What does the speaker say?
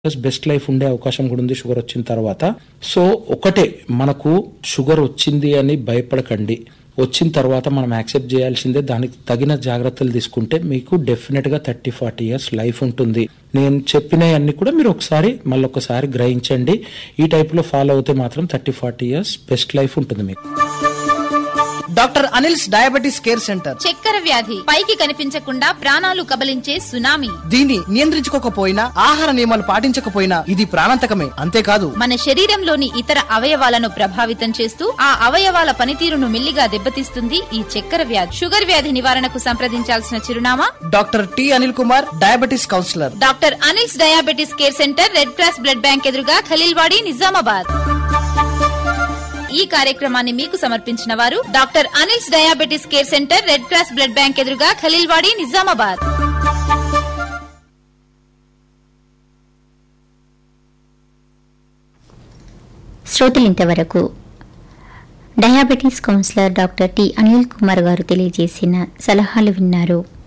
plus best life ఉండే అవకాశం కూడా ఉంది షుగర్ వచ్చిన తర్వాత సో ఒకటే మనకు షుగర్ వచ్చింది అని భయపడకండి వచ్చిన తర్వాత మనం యాక్సెప్ట్ చేయాల్సిందే దానికి తగిన జాగ్రత్తలు తీసుకుంటే మీకు డెఫినెట్ గా థర్టీ ఫార్టీ ఇయర్స్ లైఫ్ ఉంటుంది నేను చెప్పినవన్నీ కూడా మీరు ఒకసారి మళ్ళీ ఒకసారి గ్రహించండి ఈ టైప్ లో ఫాలో అవుతే మాత్రం thirty forty years best life ఉంటుంది మీకు doctor Anil's diabetes care centre చక్కెర వ్యాధి పైకి కనిపించకుండా ప్రాణాలు కబలించే సునామీ దీన్ని నియంత్రించుకోకపోయినా ఆహార నియమాలు పాటించకపోయినా ఇది ప్రాణాంతకమే అంతేకాదు మన శరీరంలోని ఇతర అవయవాలను ప్రభావితం చేస్తూ ఆ అవయవాల పనితీరును మెల్లిగా దెబ్బతీస్తుంది ఈ చక్కెర వ్యాధి షుగర్ వ్యాధి నివారణకు సంప్రదించాల్సిన చిరునామా doctor T Anil Kumar diabetes counsellor doctor Anil's diabetes care centre red cross blood bank ఎదురుగా ఖలీల్వాడి నిజామాబాద్ ఈ కార్యక్రమాన్ని మీకు సమర్పించిన వారు doctor Anil's diabetes care centre red cross blood bank ఎదురుగా ఖలీల్వాడి నిజామాబాద్ శ్రోతలు ఇంతవరకు diabetes counsellor doctor T Anil Kumar garu తెలియజేసిన సలహాలు విన్నారు